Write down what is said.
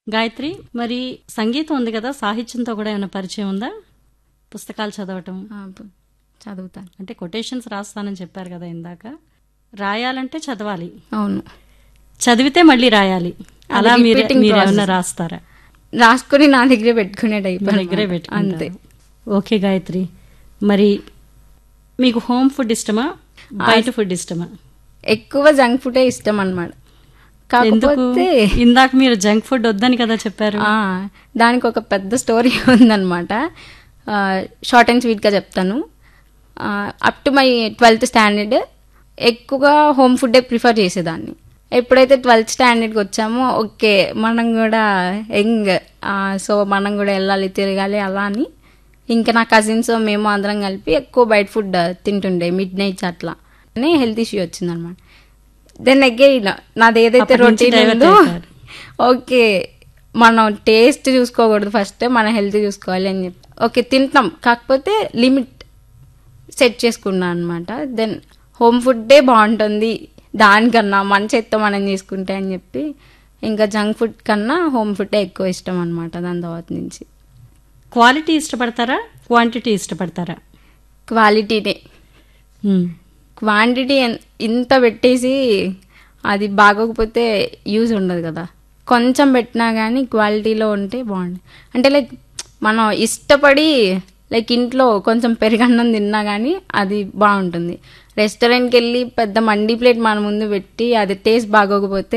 గాయత్రి మరి సంగీతం ఉంది కదా సాహిత్యంతో కూడా ఏమైనా పరిచయం ఉందా పుస్తకాలు చదవటం ఆ, బ- చదువుతాను అంటే కొటేషన్స్ రాస్తానని చెప్పారు కదా ఇందాక రాయాలంటే చదవాలి అవును చదివితే మళ్ళీ రాయాలి అలా అది మీరు repeating మీరు ఏమైనా process. రాస్తారా రాసుకొని నా దగ్గరే పెట్టుకునే టైప్ మీ దగ్గరే అంతే పెట్టుకుంటారు ఓకే గాయత్రి మరి మీకు హోమ్ ఫుడ్ ఇష్టమా బయట ఫుడ్ ఇష్టమా ఎక్కువ జంక్ ఫుడే ఇష్టం అన్నమాట ఎందుకు కాకపోతే ఇందాక మీరు జంక్ ఫుడ్ వద్దని కదా చెప్పారు ఆ, దానికి ఒక పెద్ద స్టోరీ ఉందన్నమాట షార్ట్ అండ్ స్వీట్గా చెప్తాను up to my twelfth standard ఎక్కువగా హోమ్ ఫుడ్డే ప్రిఫర్ చేసేదాన్ని ఎప్పుడైతే ట్వెల్త్ స్టాండర్డ్కి వచ్చామో ఓకే మనం కూడా యంగ్ సో మనం కూడా వెళ్ళాలి తిరగాలి అలా అని ఇంకా నా కజిన్స్ మేము అందరం కలిపి ఎక్కువ బయట ఫుడ్ తింటుండే మిడ్ నైట్స్ అట్లా అని హెల్త్ ఇష్యూ వచ్చిందనమాట దెన్ అగైన్ నాది ఏదైతే అప్పటి నుంచి రొటీన్ divert ఉందో అయిపోయారు. ఓకే మనం టేస్ట్ చూసుకోకూడదు ఫస్ట్ మన హెల్త్ చూసుకోవాలి అని చెప్పి ఓకే తింటాం కాకపోతే లిమిట్ సెట్ చేసుకున్నాను అనమాట దెన్ హోమ్ ఫుడ్డే బాగుంటుంది దానికన్నా మన చేత్తో మనం చేసుకుంటే అని చెప్పి ఇంకా జంక్ ఫుడ్ కన్నా హోమ్ ఫుడ్డే ఎక్కువ ఇష్టం అనమాట దాని తర్వాత నుంచి క్వాలిటీ ఇష్టపడతారా క్వాంటిటీ ఇష్టపడతారా క్వాలిటీనే మ్మ్. క్వాంటిటీ ఎన్- ఇంత పెట్టేసి అది బాగోకపోతే యూజ్ ఉండదు కదా కొంచెం పెట్టినా కానీ క్వాలిటీలో ఉంటే బాగుంది అంటే లైక్ మనం ఇష్టపడి లైక్ ఇంట్లో కొంచెం పెరుగన్నం తిన్నా కానీ అది బాగుంటుంది రెస్టారెంట్కి వెళ్ళి పెద్ద మండి ప్లేట్ మన ముందు పెట్టి అది టేస్ట్ బాగోకపోతే